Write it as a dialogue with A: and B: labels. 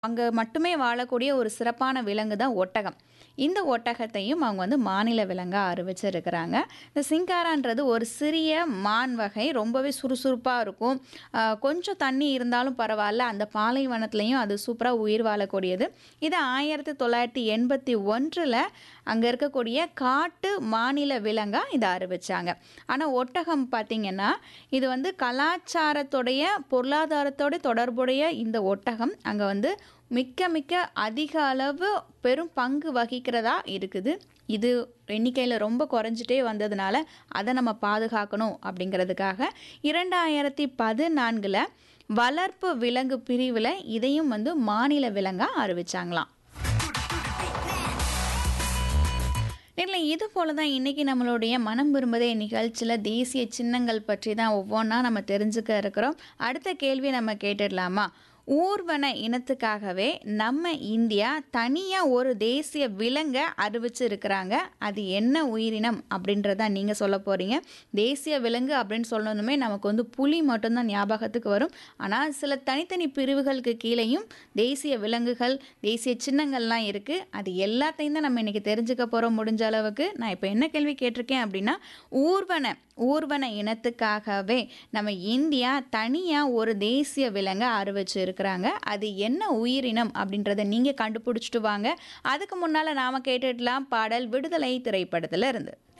A: அங்க மட்டுமே வாழக்கூடிய ஒரு சிறப்பான விலங்கு தான் ஒட்டகம். இந்த ஒட்டகத்தையும் அவங்க வந்து மாநில விலங்கா அறிவிச்சிருக்கிறாங்க. இந்த சிங்காரான்றது ஒரு சிறிய மான் வகை. ரொம்பவே சுறுசுறுப்பா இருக்கும். அ கொஞ்சம் தண்ணி இருந்தாலும் பரவால்ல, அந்த பாலைவனத்திலயும் அது சூப்பரா உயிர் வாழக்கூடியது. இத 1981ல அங்க இருக்கக்கூடிய காட்டு மாநில விலங்கா இத அறிவிச்சாங்க. ஆனா ஒட்டகம் பார்த்தீங்கன்னா, இது வந்து கலாச்சாரத்தோடைய, பொருளாதாரத்தோட தொடர்புடைய இந்த ஒட்டகம் அங்க வந்து மிக்க மிக்க அதிக அளவு பெரும் பங்கு வகிக்கிறதா இருக்குது. இது எண்ணிக்கையில ரொம்ப குறைஞ்சிட்டே வந்ததுனால, அத நம்ம பாதுகாக்கணும் அப்படிங்கிறதுக்காக 2014ல வளர்ப்பு விலங்கு பிரிவுல இதையும் வந்து மாநில விலங்கா அறிவிச்சாங்களாம். நேர்களே இது போல தான் இன்னைக்கு நம்மளுடைய மனம் விரும்புதே நிகழ்ச்சியில தேசிய சின்னங்கள் பற்றி தான் ஒவ்வொன்னா நம்ம தெரிஞ்சுக்க இருக்கிறோம். அடுத்த கேள்விய நம்ம கேட்டுடலாமா? ஊர்வன இனத்துக்காகவே நம்ம இந்தியா தனியா ஒரு தேசிய விலங்க அறிவிச்சிருக்கிறாங்க. அது என்ன உயிரினம் அப்படின்றத நீங்க சொல்லப் போறீங்க. தேசிய விலங்கு அப்படின்னு சொன்னதுமே நமக்கு வந்து புலி மட்டும் தான் ஞாபகத்துக்கு வரும். ஆனா சில தனித்தனி பிரிவுகளுக்கு கீழேயும் தேசிய விலங்குகள், தேசிய சின்னங்கள்லாம் இருக்கு. அது எல்லாத்தையும் தான் நம்ம இன்னைக்கு தெரிஞ்சுக்க போறோம் முடிஞ்ச அளவுக்கு. நான் இப்ப என்ன கேள்வி கேட்டிருக்கேன் அப்படின்னா, ஊர்வன ஊர்வன இனத்துக்காகவே நம்ம இந்தியா தனியா ஒரு தேசிய விலங்க அறிவிச்சிருக்கிறாங்க. அது என்ன உயிரினம் அப்படின்றத நீங்க கண்டுபிடிச்சிட்டு வாங்க. அதுக்கு முன்னால நாம கேட்டுடலாம் பாடல் விடுதலை திரைப்படத்துல இருந்து.